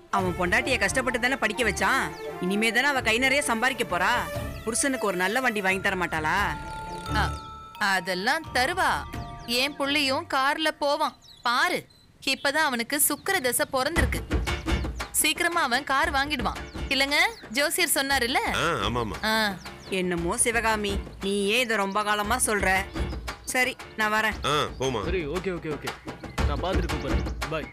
அவன் பொண்டாட்டிய கஷ்டப்பட்டு தானே படிக்க வச்சான் இனிமே தானே அவ கை நிறைய சம்பாதிக்க போறா புருஷனுக்கு ஒரு நல்ல வண்டி வாங்கி தர மாட்டாளா அ, அதெல்லாம் தருவா என் புள்ளையும் கார்ல போவான் பாரு இப்பதான் அவனுக்கு சுக்கிர தசை பிறந்திருக்கு சீக்கிரமா அவன் கார் வாங்கிடுவான் இல்லங்க ஜோசியர் சொன்னாருல்ல ஆ ஆமாமா ஆ, என்னமோ சிவகாமி நீ ஏன் இதை ரொம்ப காலமா சொல்ற சரி நான் வரேன் ஆ போமா சரி ஓகே ஓகே ஓகே நான் பார்த்துட்டு கூப்பிடுறேன் பாய்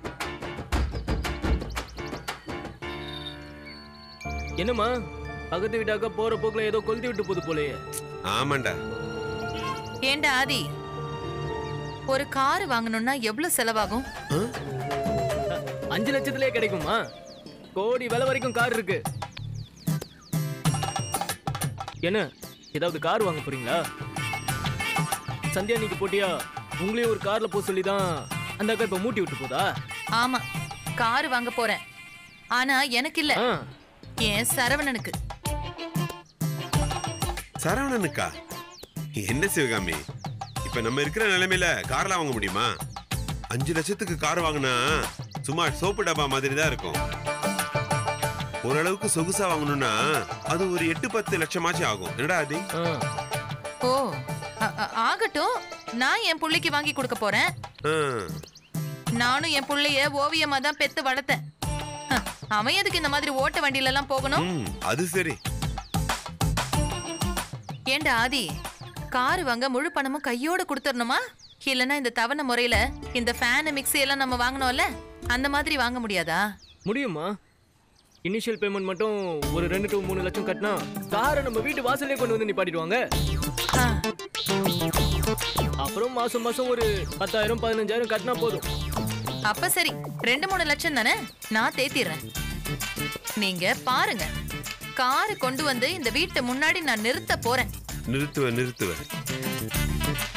என்னம்மா பக்கத்து வீட்டாக்க போற போக்குல ஏதோ கொளுத்தி விட்டு போகுது போலயே ஆமாண்டா ஏண்டா ஆதி ஒரு கார் வாங்கணும்னா எவ்வளவு செலவாகும் ஆ? அ, அஞ்சு லட்சத்திலே கிடைக்குமா கோடி விலை வரைக்கும் கார் இருக்கு என்ன ஏதாவது கார் வாங்க போறீங்களா சந்தியா நீக்கு போட்டியா உங்களையும் ஒரு கார்ல போக சொல்லி தான் அந்த அக்கா இப்ப மூட்டி விட்டு போதா ஆமா கார் வாங்க போறேன் ஆனா எனக்கு இல்ல ஆ என் சரவணனுக்கு சரவணனுக்கா என்ன சிவகாமி இப்ப நம்ம இருக்கிற நிலைமையில கார்லாம் வாங்க முடியுமா அஞ்சு லட்சத்துக்கு கார் வாங்கினா சும்மா சோப்பு டப்பா மாதிரி தான் இருக்கும் ஓரளவுக்கு சொகுசா வாங்கணும்னா அது ஒரு எட்டு பத்து லட்சமாச்சும் ஆகும் என்னடா அது ஆ ஓ அ- அ- ஆகட்டும் நான் என் புள்ளைக்கு வாங்கி கொடுக்க போறேன் நானும் என் புள்ளைய ஓவியமா தான் பெத்து வளர்த்தேன் ஹ, அவன் எதுக்கு இந்த மாதிரி ஓட்ட வண்டியில எல்லாம் போகணும் ம் அது சரி ஏண்டா ஆதி கார் வாங்க முழு பணமும் கையோட கொடுத்துடணுமா இல்லனா இந்த தவணை முறையில இந்த ஃபேன் மிக்ஸி எல்லாம் நம்ம வாங்கினோம்ல அந்த மாதிரி வாங்க முடியாதா முடியுமா இனிஷியல் பேமெண்ட் மட்டும் ஒரு ரெண்டு டு மூணு லட்சம் கட்டினா காரை நம்ம வீட்டு வாசல்லே கொண்டு வந்து நிப்பாட்டிடுவாங்க ஆ, அப்புறம் மாசம் மாசம் ஒரு பத்தாயிரம் பதினஞ்சாயிரம் கட்டினா போதும் அப்ப சரி ரெண்டு மூணு லட்சம் தானே நான் தேத்திடுறேன் நீங்க பாருங்க காரு கொண்டு வந்து இந்த வீட்டு முன்னாடி நான் நிறுத்த போறேன் நிறுத்துவ நிறுத்துவ